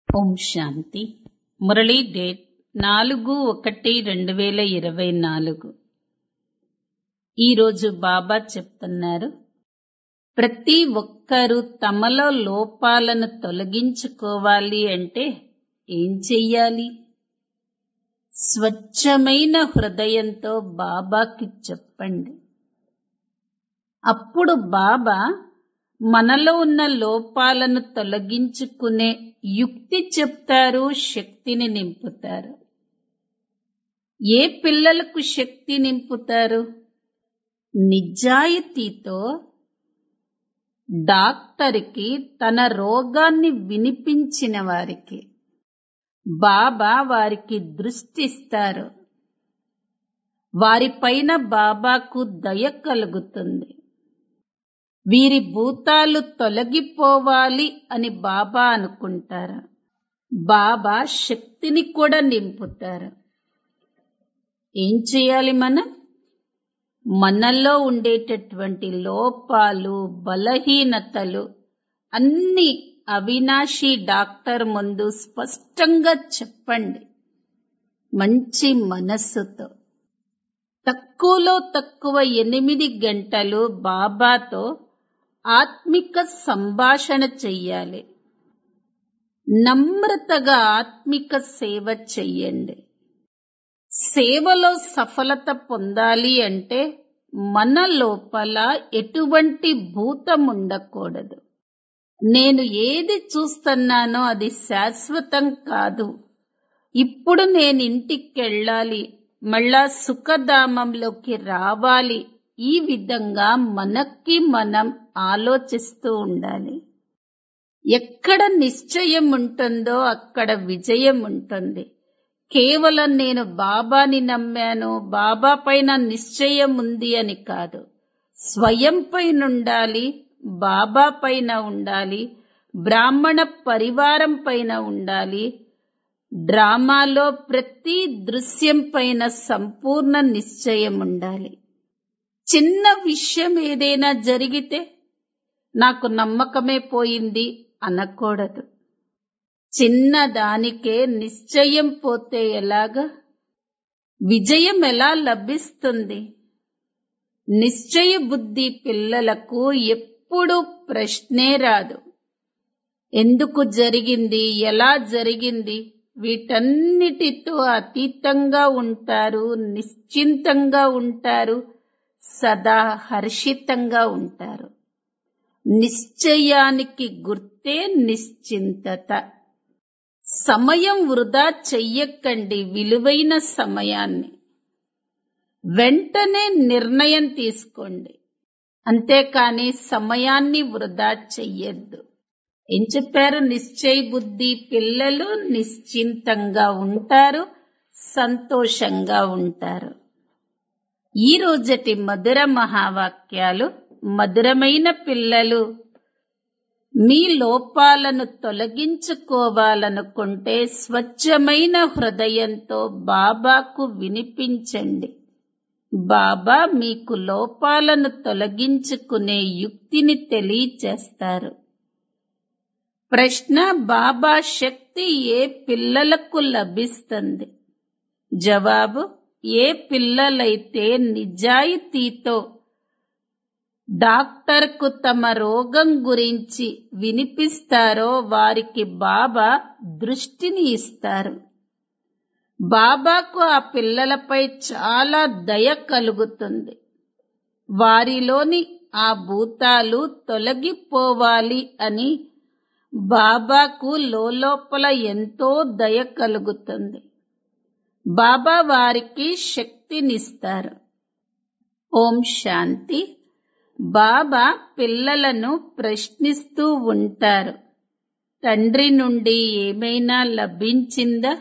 ఓం శాంతి Murali date నాలుగు ఒకటి రెండు వేల ఇరవై నాలుగు ఈరోజు బాబా చెప్తున్నారు ప్రతి ఒక్కరూ తమలో లోపాలను తొలగించుకోవాలి అంటే ఏం చెయ్యాలి స్వచ్ఛమైన హృదయంతో బాబాకి చెప్పండి అప్పుడు బాబా మనలో ఉన్న లోపాలను తొలగించుకునే యుక్తి చెప్తారు శక్తిని నింపుతారు ఏ పిల్లలకు శక్తి నింపుతారు నిజాయితీతో డాక్టర్కి తన రోగాన్ని వినిపించిన వారికి బాబా వారికి దృష్టిస్తారు వారిపైన బాబాకు దయ కలుగుతుంది వీరి భూతాలు తొలగిపోవాలి అని బాబా అనుకుంటారు బాబా శక్తిని కూడా నింపుతారు ఏం చేయాలి మనం మనలో ఉండేటటువంటి లోపాలు బలహీనతలు అన్ని అవినాశి డాక్టర్ ముందు స్పష్టంగా చెప్పండి మంచి మనస్సుతో తక్కువలో తక్కువ ఎనిమిది గంటలు బాబాతో ఆత్మిక సంభాషణ చెయ్యాలి నమ్రతగా ఆత్మిక సేవ చెయ్యండి సేవలో సఫలత పొందాలి అంటే మన లోపల ఎటువంటి భూతం ఉండకూడదు నేను ఏది చూస్తున్నానో అది శాశ్వతం కాదు ఇప్పుడు నేను ఇంటికెళ్ళాలి మళ్ళా సుఖధామంలోకి రావాలి ఈ విధంగా మనకి మనం ఆలోచిస్తూ ఉండాలి ఎక్కడ నిశ్చయం ఉంటుందో అక్కడ విజయం ఉంటుంది కేవలం నేను బాబాని నమ్మాను బాబా పైన నిశ్చయం ఉంది అని కాదు స్వయం పైన ఉండాలి బాబా పైన ఉండాలి బ్రాహ్మణ పరివారం పైన ఉండాలి డ్రామాలో ప్రతి దృశ్యం పైన సంపూర్ణ నిశ్చయం ఉండాలి చిన్న విషయం ఏదైనా జరిగితే నాకు నమ్మకమే పోయింది అనకూడదు చిన్న దానికే నిశ్చయం పోతే ఎలాగా విజయం ఎలా లభిస్తుంది నిశ్చయ బుద్ధి పిల్లలకు ఎప్పుడు ప్రశ్నే రాదు ఎందుకు జరిగింది ఎలా జరిగింది వీటన్నిటితో అతీతంగా ఉంటారు నిశ్చింతంగా ఉంటారు సదా హర్షితంగా ఉంటారు నిశ్చయానికి గుర్తే నిశ్చింతత సమయం వృధా చెయ్యకండి విలువైన సమయాన్ని వెంటనే నిర్ణయం తీసుకోండి అంతేకాని సమయాన్ని వృధా చెయ్యొద్దు ఏం చెప్పారు నిశ్చయ బుద్ధి పిల్లలు నిశ్చింతంగా ఉంటారు సంతోషంగా ఉంటారు ఈ రోజటి మధుర మహావాక్యాలు మధురమైన పిల్లలు మీ లోపాలను తొలగించుకోవాలనుకుంటే స్వచ్ఛమైన హృదయంతో బాబాకు వినిపించండి బాబా మీకు లోపాలను తొలగించుకునే యుక్తిని తెలియచేస్తారు ప్రశ్న బాబా శక్తి ఏ పిల్లలకు లభిస్తుంది జవాబు ఏ పిల్లలైతే నిజాయితీతో డాక్టర్కు తమ రోగం గురించి వినిపిస్తారో వారికి బాబా దృష్టిని ఇస్తారు బాబాకు ఆ పిల్లలపై చాలా దయ కలుగుతుంది వారిలోని ఆ భూతాలు తొలగిపోవాలి అని బాబాకు లోపల ఎంతో దయ కలుగుతుంది బాబా వారికి శక్తినిస్తారు ఓం శాంతి బాబా పిల్లలను ప్రశ్నిస్తూ ఉంటారు తండ్రి నుండి ఏమైనా లభించిందా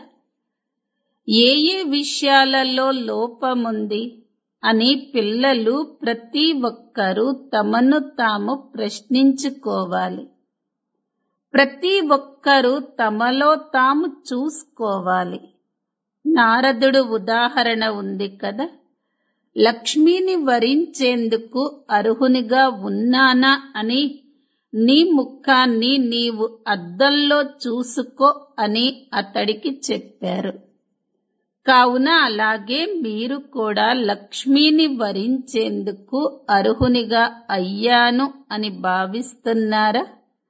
ఏ ఏ విషయాలలో లోపముంది అని పిల్లలు ప్రతి ఒక్కరూ తమను తాము ప్రశ్నించుకోవాలి ప్రతి ఒక్కరూ తమలో తాము చూసుకోవాలి నారదుడు ఉదాహరణ ఉంది కదా లక్ష్మిని వరించేందుకు అర్హునిగా ఉన్నానా అని నీ ముఖాన్ని నీవు అద్దంలో చూసుకో అని అతడికి చెప్పారు కావున అలాగే మీరు కూడా లక్ష్మిని వరించేందుకు అర్హునిగా అయ్యాను అని భావిస్తున్నారా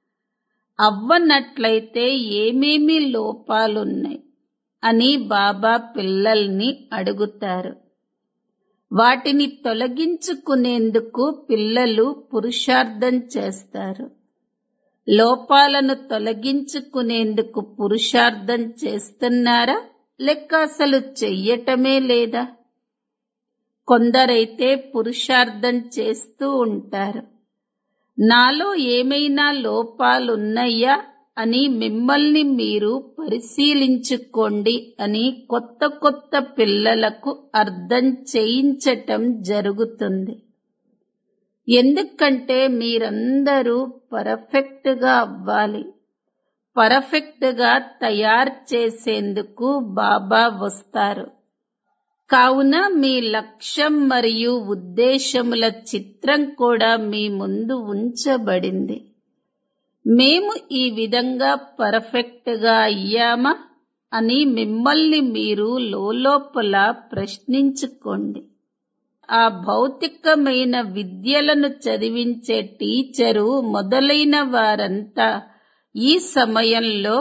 అవ్వనట్లయితే ఏమేమి లోపాలున్నాయి అని బాబా పిల్లల్ని అడుగుతారు వాటిని తొలగించుకునేందుకు పిల్లలు పురుషార్థం చేస్తారు లోపాలను తొలగించుకునేందుకు పురుషార్థం చేస్తున్నారా లెక్క అసలు చెయ్యటమే లేదా కొందరైతే పురుషార్థం చేస్తూ ఉంటారు నాలో ఏమైనా లోపాలున్నాయా అని మిమ్మల్ని మీరు పరిశీలించుకోండి అని కొత్త కొత్త పిల్లలకు అర్థం చేయించటం జరుగుతుంది ఎందుకంటే మీరందరూ పర్ఫెక్ట్ గా అవ్వాలి పర్ఫెక్ట్ గా తయారు చేసేందుకు బాబా వస్తారు కావున మీ లక్ష్యం మరియు ఉద్దేశముల చిత్రం కూడా మీ ముందు ఉంచబడింది మేము ఈ విధంగా పర్ఫెక్ట్ గా అయ్యామా అని మిమ్మల్ని మీరు లోపల ప్రశ్నించుకోండి ఆ భౌతికమైన విద్యలను చదివించే టీచరు మొదలైన వారంతా ఈ సమయంలో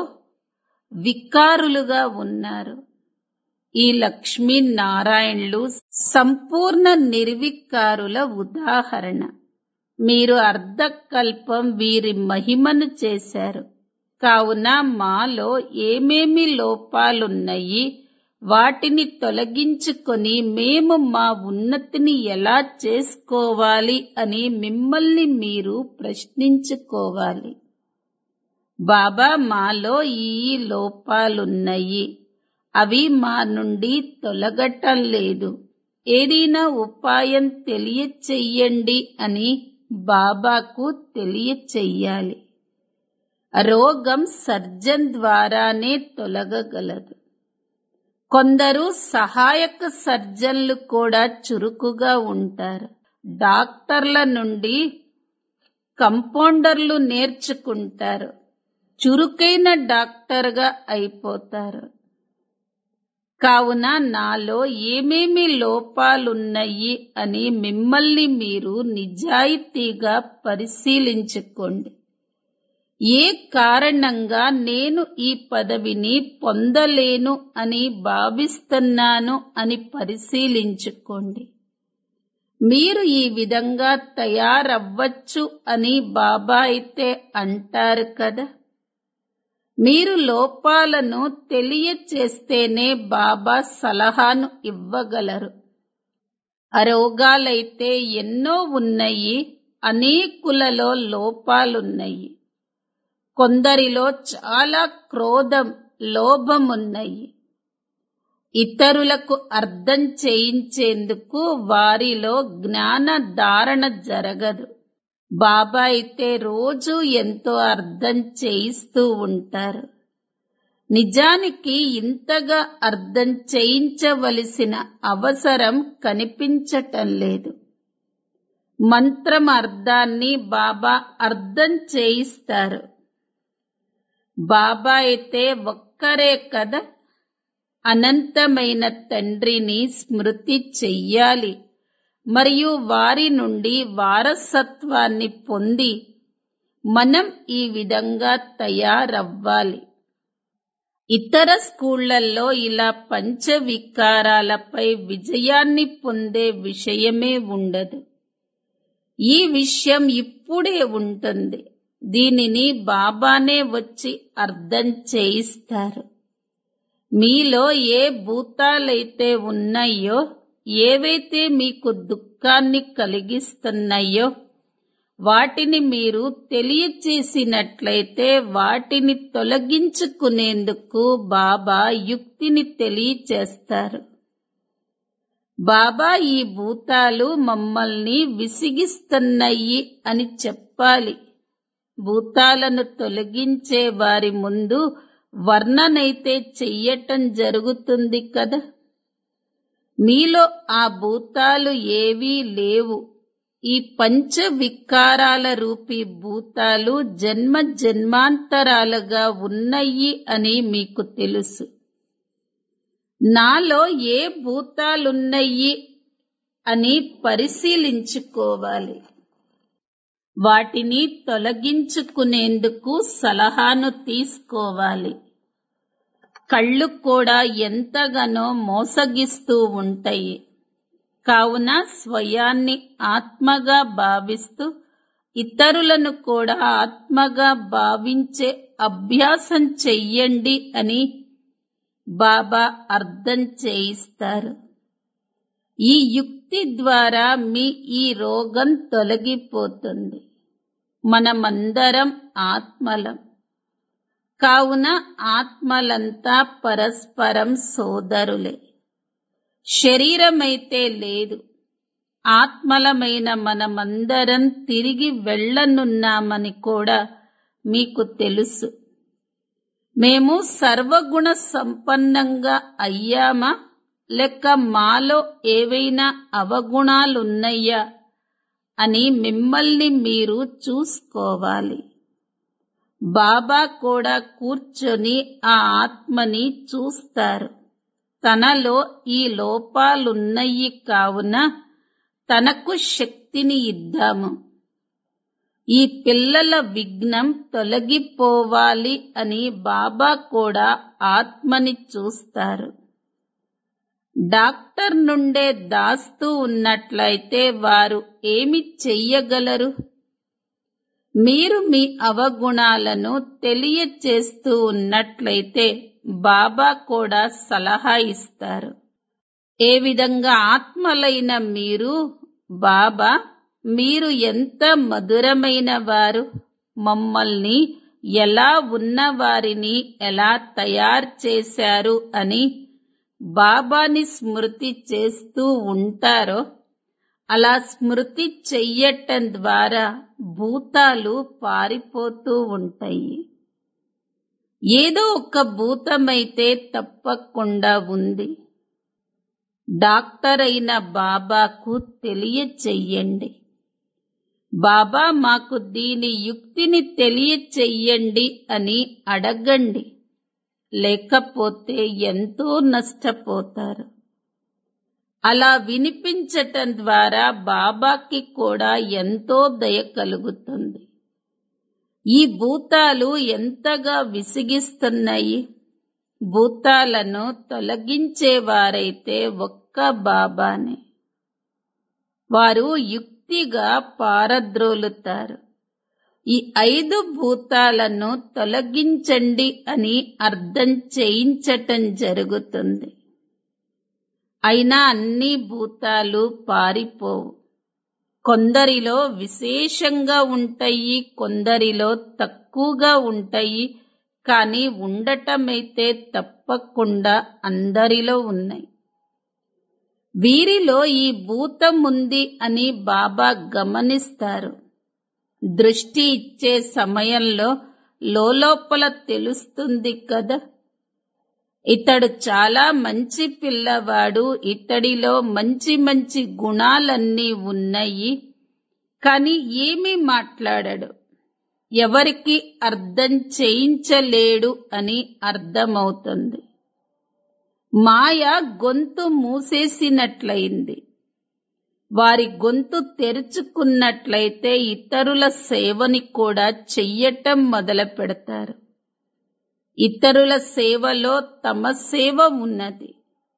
వికారులుగా ఉన్నారు ఈ లక్ష్మీ నారాయణులు సంపూర్ణ నిర్వికారుల ఉదాహరణ మీరు అర్ధకల్పం వీరి మహిమను చేశారు కావున మాలో ఏమేమి లోపాలున్నాయి వాటిని తొలగించుకొని మేము మా ఉన్నతిని ఎలా చేసుకోవాలి అని మిమ్మల్ని మీరు ప్రశ్నించుకోవాలి బాబా మాలో ఈ లోపాలున్నాయి అవి మా నుండి తొలగటం లేదు ఏదైనా ఉపాయం తెలియచెయ్యండి అని బాబాకు తెలియచెయ్యాలి రోగం సర్జన్ ద్వారానే తొలగగలదు కొందరు సహాయక సర్జన్లు కూడా చురుకుగా ఉంటారు డాక్టర్ల నుండి కంపౌండర్లు నేర్చుకుంటారు చురుకైన డాక్టర్గా అయిపోతారు కావున నాలో ఏమేమి లోపాలున్నాయి అని మిమ్మల్ని మీరు నిజాయితీగా పరిశీలించుకోండి ఏ కారణంగా నేను ఈ పదవిని పొందలేను అని భావిస్తున్నాను అని పరిశీలించుకోండి మీరు ఈ విధంగా తయారవ్వచ్చు అని బాబా అయితే అంటారు కదా మీరు లోపాలను తెలియచేస్తేనే బాబా సలహాను ఇవ్వగలరు అరోగాలైతే ఎన్నో ఉన్నాయి అనేకులలో లోపాలున్నాయి కొందరిలో చాలా క్రోధం లోభమున్నాయి ఇతరులకు అర్థం చేయించేందుకు వారిలో జ్ఞాన ధారణ జరగదు బాబా అయితే రోజు ఎంతో అర్థం చేయిస్తూ ఉంటారు నిజానికి ఇంతగా అర్థం చేయించవలసిన అవసరం కనిపించటం లేదు మంత్రం అర్థాన్ని బాబా అర్థం చేయిస్తారు బాబా అయితే ఒక్కరే కదా అనంతమైన తండ్రిని స్మృతి చెయ్యాలి మరియు వారి నుండి వారసత్వాన్ని పొంది మనం ఈ విధంగా తయారవ్వాలి ఇతర స్కూళ్లలో ఇలా పంచ వికారాలపై విజయాన్ని పొందే విషయమే ఉండదు ఈ విషయం ఇప్పుడే ఉంటుంది దీనిని బాబానే వచ్చి అర్థం చేయిస్తారు మీలో ఏ భూతాలైతే ఉన్నాయో ఏవైతే మీకు దుఃఖాన్ని కలిగిస్తున్నాయో వాటిని మీరు తెలియచేసినట్లయితే వాటిని తొలగించుకునేందుకు బాబా యుక్తిని తెలియచేస్తారు బాబా ఈ భూతాలు మమ్మల్ని విసిగిస్తున్నాయి అని చెప్పాలి భూతాలను తొలగించే వారి ముందు వర్ణనైతే చెయ్యటం జరుగుతుంది కదా మీలో ఆ భూతాలు ఏవీ లేవు ఈ పంచ వికారాల రూపీ భూతాలు జన్మ జన్మాంతరాలుగా ఉన్నాయి అని మీకు తెలుసు నాలో ఏ భూతాలున్నాయి అని పరిశీలించుకోవాలి వాటిని తొలగించుకునేందుకు సలహాను తీసుకోవాలి కళ్ళు కూడా ఎంతగానో మోసగిస్తూ ఉంటాయి కావున స్వయాన్ని ఆత్మగా భావిస్తూ ఇతరులను కూడా ఆత్మగా భావించే అభ్యాసం చెయ్యండి అని బాబా అర్థం చేయిస్తారు ఈ యుక్తి ద్వారా మీ ఈ రోగం తొలగిపోతుంది మనమందరం ఆత్మలం కావున ఆత్మలంతా పరస్పరం సోదరులే శరీరమైతే లేదు ఆత్మలమైన మనమందరం తిరిగి వెళ్ళనున్నామని కూడా మీకు తెలుసు మేము సర్వగుణ సంపన్నంగా అయ్యామా లేక మాలో ఏవైనా అవగుణాలున్నాయా అని మిమ్మల్ని మీరు చూసుకోవాలి బాబా కూడా కూర్చొని ఆ ఆత్మని చూస్తారు తనలో ఈ లోపాలున్నయి కావున తనకు శక్తిని ఇద్దాము ఈ పిల్లల విఘ్నం తొలగిపోవాలి అని బాబా కూడా ఆత్మని చూస్తారు డాక్టర్ నుండే దాస్తూ ఉన్నట్లయితే వారు ఏమి చెయ్యగలరు మీరు మీ అవగుణాలను తెలియచేస్తూ ఉన్నట్లయితే బాబా కూడా సలహా ఇస్తారు ఏ విధంగా ఆత్మలైన మీరు బాబా మీరు ఎంత మధురమైన వారు మమ్మల్ని ఎలా ఉన్నవారిని ఎలా తయారు చేశారు అని బాబాని స్మృతి చేస్తూ ఉంటారో అలా స్మృతి చెయ్యటం ద్వారా భూతాలు పారిపోతూ ఉంటాయి ఏదో ఒక భూతమైతే తప్పకుండా ఉంది డాక్టర్ అయిన బాబాకు తెలియచెయ్యండి బాబా మాకు దీని యుక్తిని తెలియచెయ్యండి అని అడగండి లేకపోతే ఎంతో నష్టపోతారు అలా వినిపించటం ద్వారా బాబాకి కూడా ఎంతో దయ కలుగుతుంది ఈ భూతాలు ఎంతగా విసిగిస్తున్నాయి భూతాలను తొలగించేవారైతే ఒక్క బాబానే వారు యుక్తిగా పారద్రోలుతారు ఈ ఐదు భూతాలను తొలగించండి అని అర్థం చేయించటం జరుగుతుంది అయినా అన్ని భూతాలు పారిపోవు కొందరిలో విశేషంగా ఉంటాయి కొందరిలో తక్కువగా ఉంటాయి కానీ ఉండటమైతే తప్పకుండా అందరిలో ఉన్నాయి వీరిలో ఈ భూతం ఉంది అని బాబా గమనిస్తారు దృష్టి ఇచ్చే సమయంలో లోపల తెలుస్తుంది కదా ఇతడు చాలా మంచి పిల్లవాడు ఇతడిలో మంచి మంచి గుణాలన్నీ ఉన్నాయి కాని ఏమీ మాట్లాడడు ఎవరికి అర్థం చేయించలేడు అని అర్థమవుతుంది మాయ గొంతు మూసేసినట్లయింది వారి గొంతు తెరుచుకున్నట్లయితే ఇతరుల సేవని కూడా చెయ్యటం మొదలు పెడతారు ఇతరుల సేవలో తమ సేవ ఉన్నది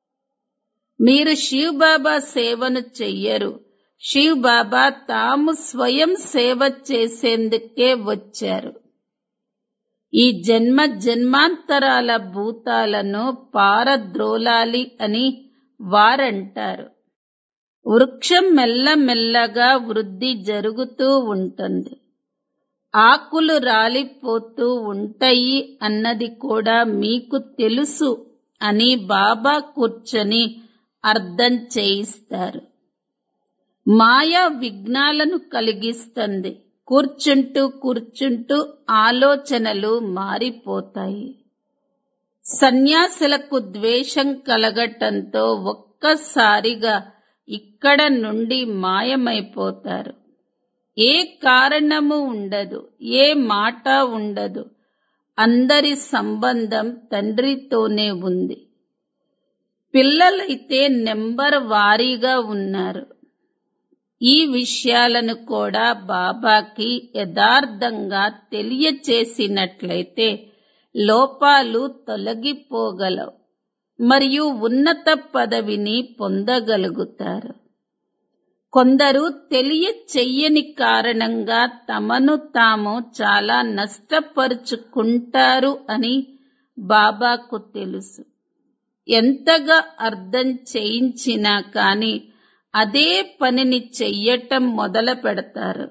మీరు శివ్ బాబా సేవను చెయ్యరు శివ్ బాబా తాము స్వయం సేవ చేసేందుకే వచ్చారు ఈ జన్మ జన్మాంతరాల భూతాలను పారద్రోలాలి అని వారంటారు వృక్షం మెల్లమెల్లగా వృద్ధి జరుగుతూ ఉంటుంది ఆకులు రాలిపోతూ ఉంటాయి అన్నది కూడా మీకు తెలుసు అని బాబా కూర్చొని అర్థం చేయిస్తారు మాయా విఘ్నాలను కలిగిస్తుంది కూర్చుంటూ కూర్చుంటూ ఆలోచనలు మారిపోతాయి సన్యాసులకు ద్వేషం కలగటంతో ఒక్కసారిగా ఇక్కడ నుండి మాయమైపోతారు ఏ కారణము ఉండదు ఏ మాట ఉండదు అందరి సంబంధం తండ్రితోనే ఉంది పిల్లలైతే నెంబర్ వారీగా ఉన్నారు ఈ విషయాలను కూడా బాబాకి యథార్థంగా తెలియచేసినట్లయితే లోపాలు తొలగిపోగలవు మరియు ఉన్నత పదవిని పొందగలుగుతారు కొందరు తెలియ చెయ్యని కారణంగా తమను తాము చాలా నష్టపరుచుకుంటారు అని బాబాకు తెలుసు ఎంతగా అర్థం చేయించినా కాని అదే పనిని చెయ్యటం మొదలు పెడతారు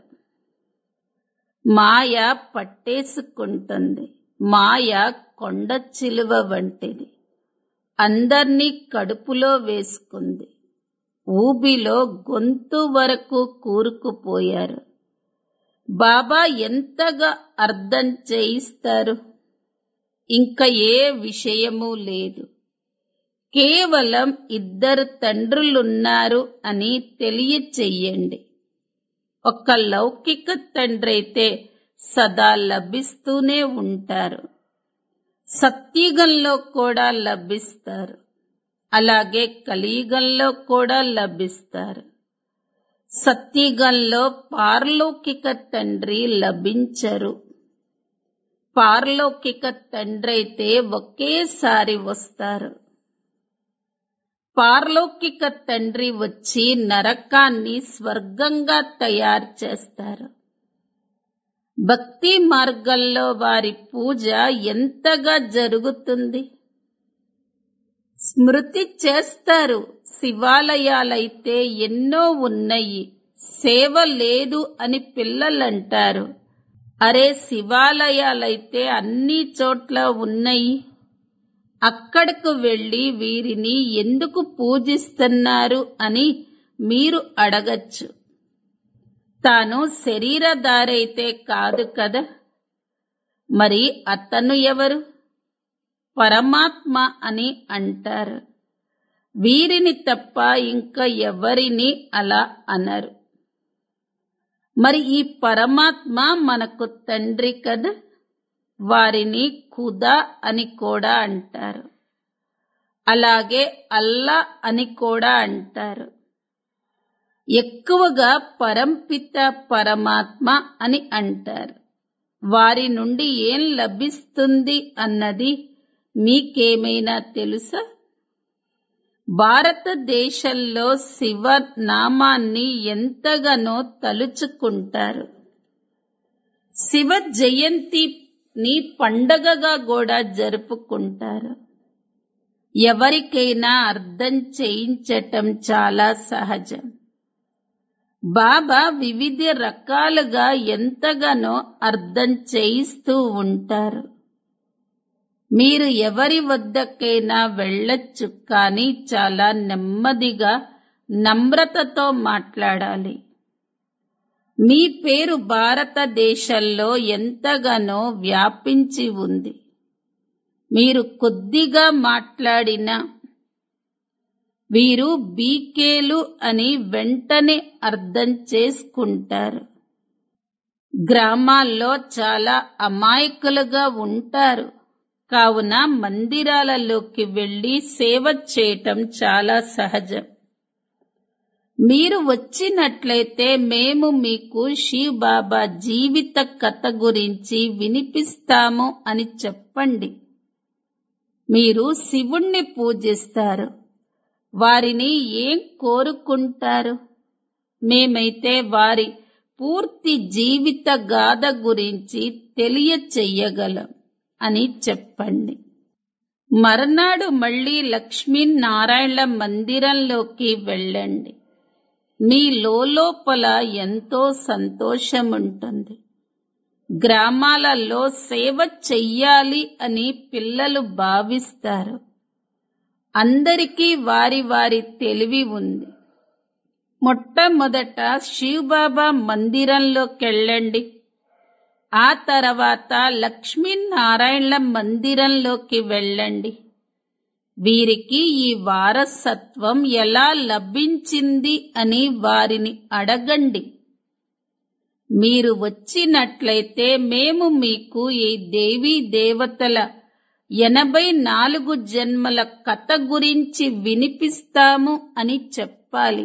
మాయ పట్టేసుకుంటుంది మాయ కొండ చిలువ వంటిది అందర్నీ కడుపులో వేసుకుంది ఊబిలో గొంతు వరకు కూరుకుపోయారు బాబా ఎంతగా అర్థం చేయిస్తారు ఇంకా ఏ విషయము లేదు కేవలం ఇద్దరు తండ్రులున్నారు అని తెలియచెయ్యండి ఒక లౌకిక తండ్రైతే సదా లభిస్తూనే ఉంటారు సత్యుగంలో కూడా లభిస్తారు అలాగే కలియుగంలో కూడా లభిస్తారు సత్యుగంలో పారలౌకిక తండ్రి లభించరు పారలౌకిక తండ్రి అయితే ఒకేసారి వస్తారు పారలౌకిక తండ్రి వచ్చి నరకాన్ని స్వర్గంగా తయారు చేస్తారు భక్తి మార్గంలో వారి పూజ ఎంతగా జరుగుతుంది స్మృతి చేస్తారు శివాలయాలైతే ఎన్నో ఉన్నాయి సేవ లేదు అని పిల్లలంటారు అరే శివాలయాలైతే అన్ని చోట్ల ఉన్నాయి అక్కడకు వెళ్లి వీరిని ఎందుకు పూజిస్తున్నారు అని మీరు అడగచ్చు తాను శరీరధారైతే కాదు కదా మరి అతను ఎవరు పరమాత్మ అని అంటారు వీరిని తప్ప ఇంకా ఎవరిని అలా అనరు మరి ఈ పరమాత్మ మనకు తండ్రి కదా వారిని ఖుదా అని కూడా అంటారు అలాగే అల్లా అని కూడా అంటారు ఎక్కువగా పరంపిత పరమాత్మ అని అంటారు వారి నుండి ఏం లభిస్తుంది అన్నది మీకేమైనా తెలుసా భారతదేశంలో శివ నామాన్ని ఎంతగానో తలుచుకుంటారు శివ జయంతిని పండగగా కూడా జరుపుకుంటారు ఎవరికైనా అర్థం చేయించటం చాలా సహజం బాబా వివిధ రకాలుగా ఎంతగానో అర్థం చేయిస్తూ ఉంటారు మీరు ఎవరి వద్దకైనా వెళ్ళొచ్చు కానీ చాలా నెమ్మదిగా నమ్రతతో మాట్లాడాలి మీ పేరు భారతదేశంలో ఎంతగానో వ్యాపించి ఉంది మీరు కొద్దిగా మాట్లాడినా వీరు బీకేలు అని వెంటనే అర్థం చేసుకుంటారు గ్రామాల్లో చాలా అమాయకులుగా ఉంటారు కావున మందిరాలలోకి వెళ్లి సేవ చేయటం చాలా సహజం మీరు వచ్చినట్లయితే మేము మీకు శివ్ బాబా జీవిత కథ గురించి వినిపిస్తాము అని చెప్పండి మీరు శివుణ్ణి పూజిస్తారు వారిని ఏం కోరుకుంటారు మేమైతే వారి పూర్తి జీవిత గాథ గురించి తెలియచెయ్యగలం అని చెప్పండి మర్నాడు మళ్ళీ లక్ష్మీనారాయణ మందిరంలోకి వెళ్ళండి మీ లోపల ఎంతో సంతోషం ఉంటుంది గ్రామాలలో సేవ చెయ్యాలి అని పిల్లలు భావిస్తారు అందరికీ వారి వారి తెలివి ఉంది మొట్టమొదట శివబాబా మందిరంలోకెళ్ళండి ఆ తర్వాత లక్ష్మీనారాయణ మందిరంలోకి వెళ్ళండి వీరికి ఈ వారసత్వం ఎలా లభించింది అని వారిని అడగండి మీరు వచ్చినట్లయితే మేము మీకు ఈ దేవీ దేవతల ఎనభై నాలుగు జన్మల కథ గురించి వినిపిస్తాము అని చెప్పాలి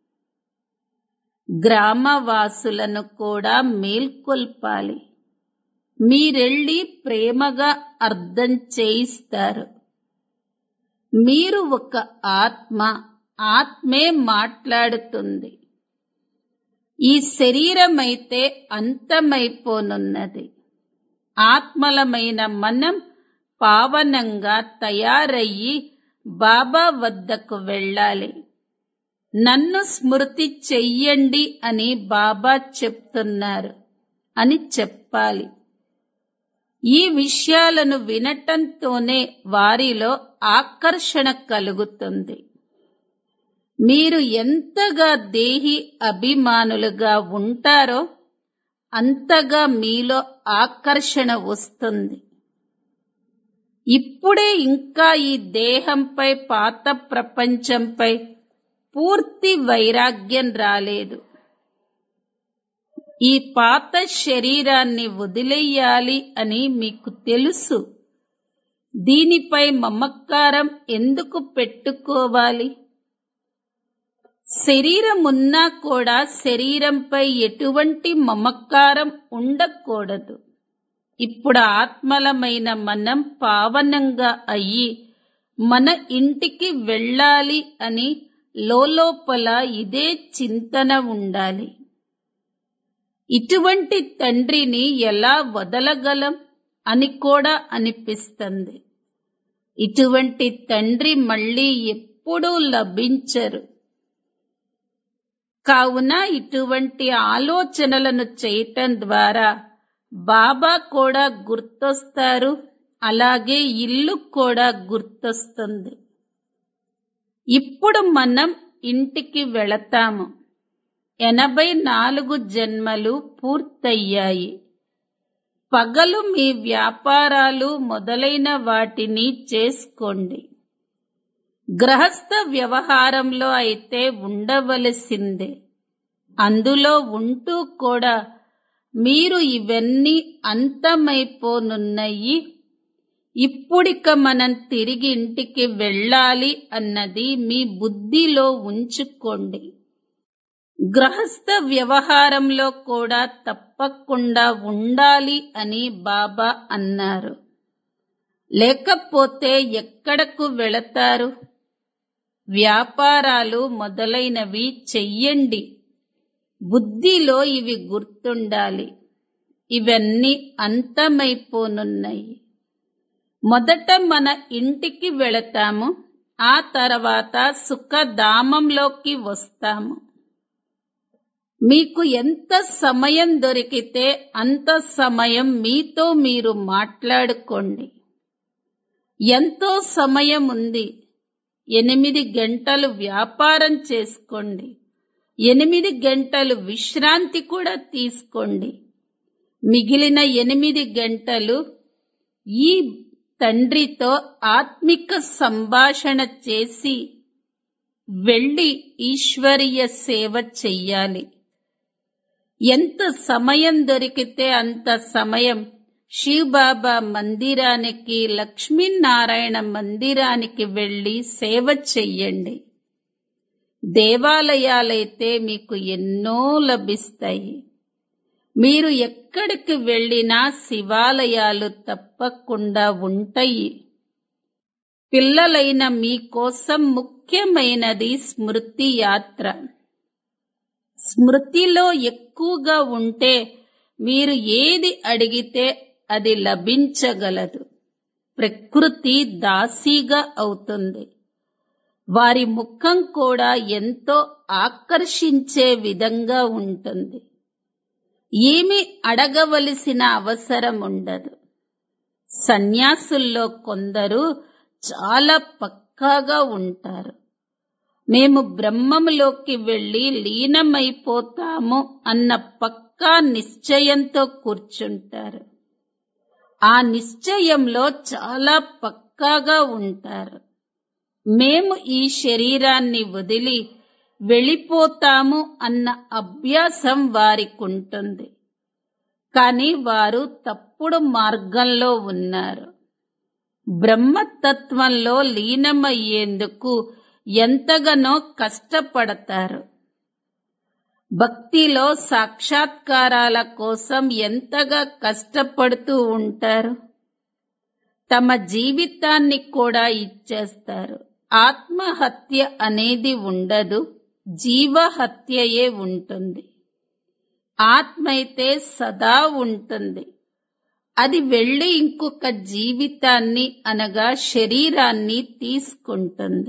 గ్రామవాసులను కూడా మేల్కొల్పాలి మీరెళ్ళి ప్రేమగా అర్థం చేయిస్తారు మీరు ఒక ఆత్మ ఆత్మే మాట్లాడుతుంది ఈ శరీరమైతే అంతమైపోనున్నది ఆత్మలమైన మనం పావనంగా తయారయ్యి బాబా వద్దకు వెళ్ళాలి నన్ను స్మృతి చెయ్యండి అని బాబా చెప్తున్నారు అని చెప్పాలి ఈ విషయాలను వినటంతోనే వారిలో ఆకర్షణ కలుగుతుంది మీరు ఎంతగా దేహి అభిమానులుగా ఉంటారో అంతగా మీలో ఆకర్షణ వస్తుంది ఇప్పుడే ఇంకా ఈ దేహంపై పాత ప్రపంచంపై పూర్తి వైరాగ్యం రాలేదు ఈ పాత శరీరాన్ని వదిలేయాలి అని మీకు తెలుసు దీనిపై మమకారం ఎందుకు పెట్టుకోవాలి శరీరం ఉన్నా కూడా శరీరంపై ఎటువంటి మమకారం ఉండకూడదు ఇప్పుడు ఆత్మలమైన మనం పావనంగా అయ్యి మన ఇంటికి వెళ్ళాలి అని లోపల ఇదే చింతన ఉండాలి ఇటువంటి తండ్రిని ఎలా వదలగలం అని కూడా అనిపిస్తుంది ఇటువంటి తండ్రి మళ్ళీ ఎప్పుడూ లభించరు కావున ఇటువంటి ఆలోచనలను చేయటం ద్వారా బాబా కూడా గుర్తొస్తారు అలాగే ఇల్లు కూడా గుర్తొస్తుంది ఇప్పుడు మనం ఇంటికి వెళతాము ఎనభై నాలుగు జన్మలు పూర్తయ్యాయి పగలు మీ వ్యాపారాలు మొదలైన వాటిని చేసుకోండి గ్రహస్థ వ్యవహారంలో అయితే ఉండవలసిందే అందులో ఉంటూ కూడా మీరు ఇవన్నీ అంతమైపోనున్నాయి ఇప్పుడిక మనం తిరిగి ఇంటికి వెళ్ళాలి అన్నది మీ బుద్ధిలో ఉంచుకోండి గృహస్థ వ్యవహారంలో కూడా తప్పకుండా ఉండాలి అని బాబా అన్నారు లేకపోతే ఎక్కడకు వెళతారు వ్యాపారాలు మొదలైనవి చెయ్యండి బుద్ధిలో ఇవి గుర్తుండాలి ఇవన్నీ అంతమైపోనున్నాయి మొదట మన ఇంటికి వెళతాము ఆ తర్వాత సుఖధామంలోకి వస్తాము మీకు ఎంత సమయం దొరికితే అంత సమయం మీతో మీరు మాట్లాడుకోండి ఎంతో సమయం ఉంది ఎనిమిది గంటలు వ్యాపారం చేసుకోండి ఎనిమిది గంటలు విశ్రాంతి కూడా తీసుకోండి మిగిలిన ఎనిమిది గంటలు ఈ తండ్రితో ఆత్మిక సంభాషణ చేసి వెళ్ళి ఈశ్వరీయ సేవ చెయ్యాలి ఎంత సమయం దొరికితే అంత సమయం శివబాబా మందిరానికి లక్ష్మీనారాయణ మందిరానికి వెళ్ళి సేవ చెయ్యండి దేవాలయాలైతే మీకు ఎన్నో లభిస్తాయి మీరు ఎక్కడికి వెళ్ళినా శివాలయాలు తప్పకుండా ఉంటాయి పిల్లలైన మీకోసం ముఖ్యమైనది స్మృతి యాత్ర స్మృతిలో ఎక్కువగా ఉంటే మీరు ఏది అడిగితే అది లభించగలదు ప్రకృతి దాసీగా అవుతుంది వారి ముఖం కూడా ఎంతో ఆకర్షించే విధంగా ఉంటుంది ఏమి అడగవలసిన అవసరం ఉండదు సన్యాసుల్లో కొందరు చాలా పక్కాగా ఉంటారు మేము బ్రహ్మంలోకి వెళ్లి లీనమైపోతాము అన్న పక్కా నిశ్చయంతో కూర్చుంటారు ఆ నిశ్చయంలో చాలా పక్కాగా ఉంటారు మేము ఈ శరీరాన్ని వదిలి వెళ్ళిపోతాము అన్న అభ్యాసం వారికుంటుంది కానీ వారు తప్పుడు మార్గంలో ఉన్నారు బ్రహ్మతత్వంలో లీనమయ్యేందుకు ఎంతగానో కష్టపడతారు భక్తిలో సాక్షాత్కారాల కోసం ఎంతగా కష్టపడుతూ ఉంటారు తమ జీవితాన్ని కూడా ఇచ్చేస్తారు ఆత్మహత్య అనేది ఉండదు జీవహత్యయే ఉంటుంది ఆత్మ అయితే సదా ఉంటుంది అది వెళ్ళి ఇంకొక జీవితాన్ని అనగా శరీరాన్ని తీసుకుంటుంది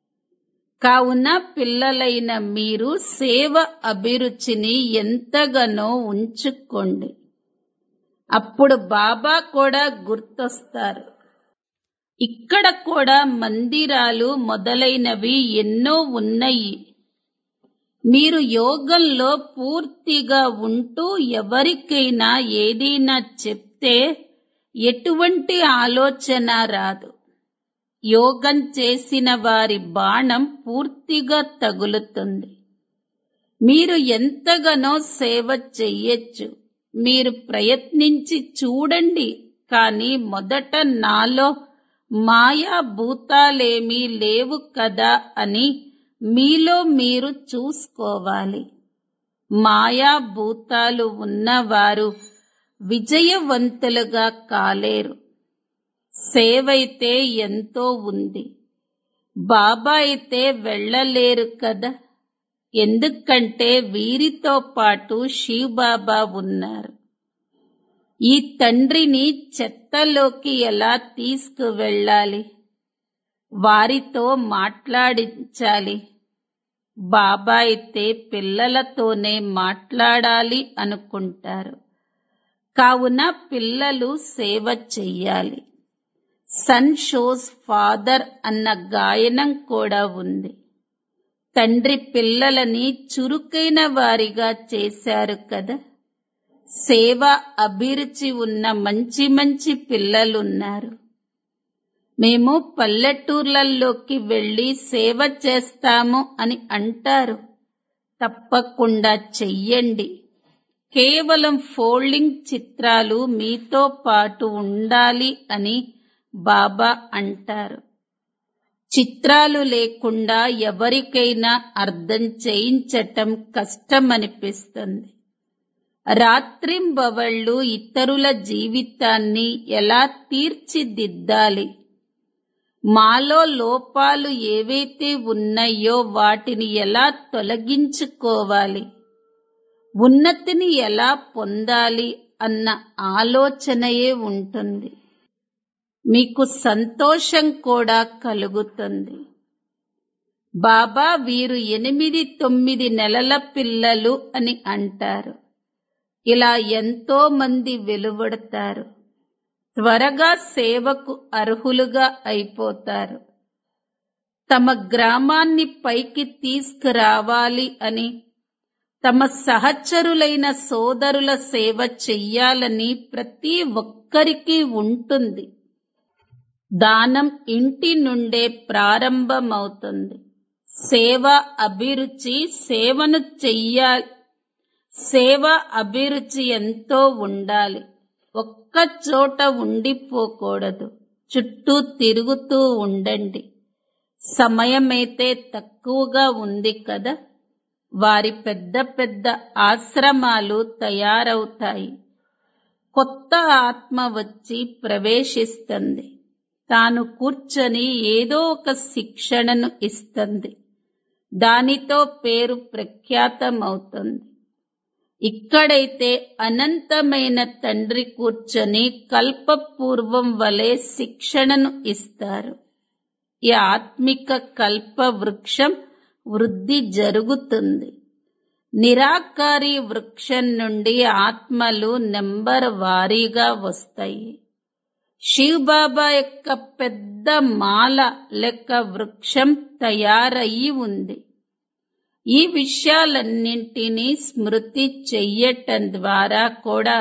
కావున పిల్లలైన మీరు సేవ అభిరుచిని ఎంతగానో ఉంచుకోండి అప్పుడు బాబా కూడా గుర్తొస్తారు ఇక్కడ కూడా మందిరాలు మొదలైనవి ఎన్నో ఉన్నాయి మీరు యోగంలో పూర్తిగా ఉంటూ ఎవరికైనా ఏదైనా చెప్తే ఎటువంటి ఆలోచన రాదు యోగం చేసిన వారి బాణం పూర్తిగా తగులుతుంది మీరు ఎంతగానో సేవ చెయ్యొచ్చు మీరు ప్రయత్నించి చూడండి కానీ మొదట నాలో మాయా భూతాలేమీ లేవు కదా అని మీలో మీరు చూసుకోవాలి మాయా భూతాలు ఉన్నవారు విజయవంతులుగా కాలేరు సేవైతే ఎంతో ఉంది బాబా అయితే వెళ్ళలేరు కదా ఎందుకంటే వీరితో పాటు శివ్ బాబా ఉన్నారు ఈ తండ్రిని చెత్తలోకి ఎలా తీసుకువెళ్ళాలి వారితో మాట్లాడించాలి బాబా అయితే పిల్లలతోనే మాట్లాడాలి అనుకుంటారు కావున పిల్లలు సేవ చెయ్యాలి సన్ షోస్ ఫాదర్ అన్న గాయనం కూడా ఉంది తండ్రి పిల్లలని చురుకైన వారిగా చేశారు కదా సేవ అభిరుచి ఉన్న మంచి మంచి పిల్లలున్నారు మేము పల్లెటూర్లలోకి వెళ్లి సేవ చేస్తాము అని అంటారు తప్పకుండా చెయ్యండి కేవలం ఫోల్డింగ్ చిత్రాలు మీతో పాటు ఉండాలి అని బాబా అంటారు చిత్రాలు లేకుండా ఎవరికైనా అర్థం చేయించటం కష్టమనిపిస్తుంది రాత్రింబవళ్ళు ఇతరుల జీవితాన్ని ఎలా తీర్చిదిద్దాలి మాలో లోపాలు ఏవైతే ఉన్నాయో వాటిని ఎలా తొలగించుకోవాలి ఉన్నతిని ఎలా పొందాలి అన్న ఆలోచనయే ఉంటుంది మీకు సంతోషం కూడా కలుగుతుంది బాబా వీరు ఎనిమిది తొమ్మిది నెలల పిల్లలు అని అంటారు ఇలా ఎంతో మంది వెలువడతారు త్వరగా సేవకు అర్హులుగా అయిపోతారు తమ గ్రామాన్ని పైకి తీసుకురావాలి అని తమ సహచరులైన సోదరుల సేవ చెయ్యాలని ప్రతి ఒక్కరికి ఉంటుంది దానం ఇంటి నుండే ప్రారంభమవుతుంది సేవ అభిరుచి సేవను చెయ్యాలి సేవ అభిరుచి ఎంతో ఉండాలి ఒక్క చోట ఉండిపోకూడదు చుట్టూ తిరుగుతూ ఉండండి సమయమైతే తక్కువగా ఉంది కదా వారి పెద్ద పెద్ద ఆశ్రమాలు తయారవుతాయి కొత్త ఆత్మ వచ్చి ప్రవేశిస్తుంది తాను కూర్చొని ఏదో ఒక శిక్షణను ఇస్తుంది దానితో పేరు ప్రఖ్యాతమవుతుంది ఇక్కడైతే అనంతమైన తండ్రి కూర్చొని కల్పపూర్వం వలె శిక్షణను ఇస్తారు ఈ ఆత్మిక కల్ప వృక్షం వృద్ధి జరుగుతుంది నిరాకారి వృక్షం నుండి ఆత్మలు నెంబర్ వారీగా వస్తాయి శివ్ బాబా యొక్క పెద్ద మాల లెక్క వృక్షం తయారయ్యి ఉంది ఈ విషయాలన్నింటినీ స్మృతి చెయ్యటం ద్వారా కూడా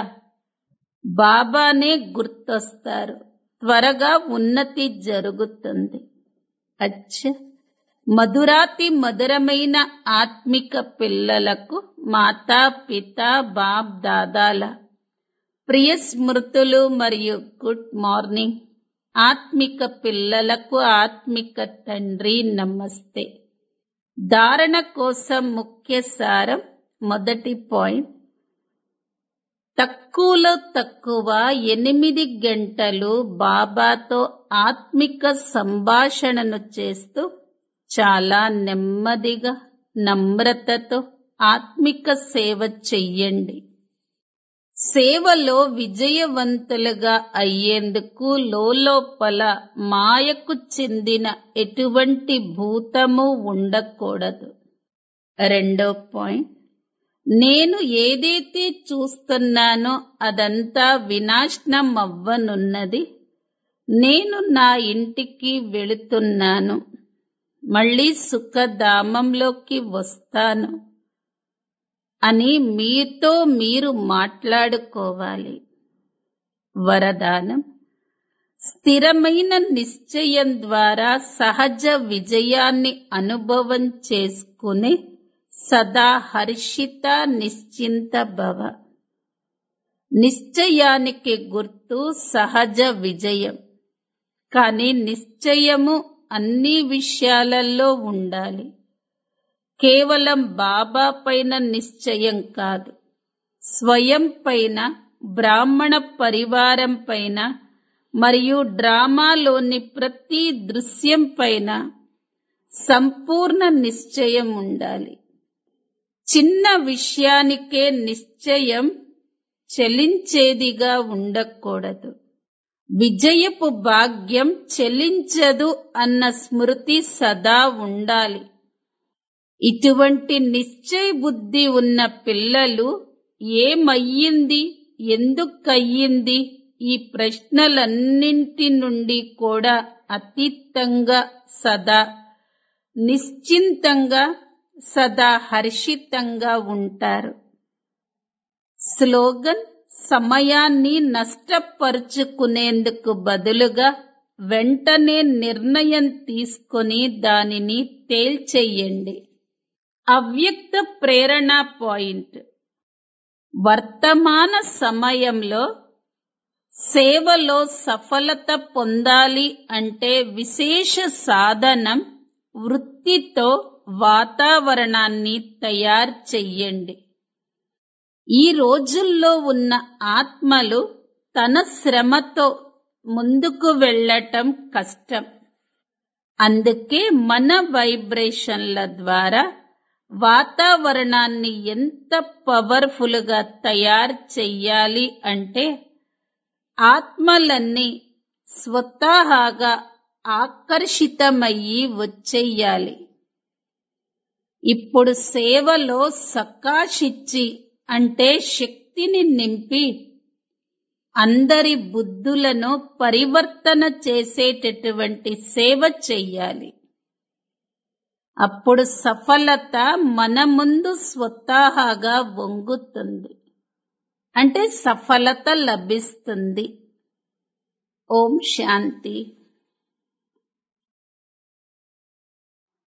బాబానే గుర్తొస్తారు త్వరగా ఉన్నతి జరుగుతుంది అచ్చ మధురాతి మధురమైన ఆత్మిక పిల్లలకు మాతా పిత బాప్ దాదాల ప్రియ స్మృతులు మరియు గుడ్ మార్నింగ్ ఆత్మిక పిల్లలకు ఆత్మిక తండ్రి నమస్తే ధారణ కోసం ముఖ్య సారం మొదటి పాయింట్ తక్కువలో తక్కువ ఎనిమిది గంటలు బాబాతో ఆత్మిక సంభాషణను చేస్తూ చాలా నెమ్మదిగా నమ్రతతో ఆత్మిక సేవ చెయ్యండి సేవలో విజయవంతులుగా అయ్యేందుకు లోపల మాయకు చెందిన ఎటువంటి భూతము ఉండకూడదు రెండో పాయింట్ నేను ఏదైతే చూస్తున్నానో అదంతా వినాశనం అవ్వనున్నది నేను నా ఇంటికి వెళుతున్నాను మళ్ళీ సుఖధామంలోకి వస్తాను అని మీతో మీరు మాట్లాడుకోవాలి వరదానం స్థిరమైన నిశ్చయం ద్వారా సహజ విజయాన్ని అనుభవం చేసుకునే సదా హర్షిత నిశ్చింత భవ నిశ్చయానికి గుర్తు సహజ విజయం కానీ నిశ్చయము అన్ని విషయాలలో ఉండాలి కేవలం బాబా పైన నిశ్చయం కాదు స్వయం పైన బ్రాహ్మణ పరివారం పైన మరియు డ్రామాలోని ప్రతి దృశ్యం పైన సంపూర్ణ నిశ్చయం ఉండాలి చిన్న విషయానికే నిశ్చయం చెలించేదిగా ఉండకూడదు విజయపు భాగ్యం చెలించదు అన్న స్మృతి సదా ఉండాలి ఇటువంటి నిశ్చయ బుద్ధి ఉన్న పిల్లలు ఏమయ్యింది ఎందుకయ్యింది ఈ ప్రశ్నలన్నింటి నుండి కూడా అతీతంగా సదా నిశ్చింతంగా సదా హర్షితంగా ఉంటారు స్లోగన్ సమయాన్ని నష్టపరుచుకునేందుకు బదులుగా వెంటనే నిర్ణయం తీసుకొని దానిని తేల్చెయ్యండి అవ్యక్త ప్రేరణ పాయింట్ వర్తమాన సమయంలో సేవలో సఫలత పొందాలి అంటే విశేష సాధనం వృత్తితో వాతావరణాన్ని తయారు చెయ్యండి ఈ రోజుల్లో ఉన్న ఆత్మలు తన శ్రమతో ముందుకు వెళ్ళటం కష్టం అందుకే మన వైబ్రేషన్ల ద్వారా వాతావరణాన్ని ఎంత పవర్ఫుల్ గా తయారు చెయ్యాలి అంటే ఆత్మలన్నీ స్వతహాగా ఆకర్షితమయ్యి వచ్చేయాలి ఇప్పుడు సేవలో సకాశిచ్చి అంటే శక్తిని నింపి అందరి బుద్ధులను పరివర్తన చేసేటటువంటి సేవ చెయ్యాలి అప్పుడు సఫలత మన ముందు స్వతహాగా వంగుతుంది అంటే సఫలత లభిస్తుంది ఓం శాంతి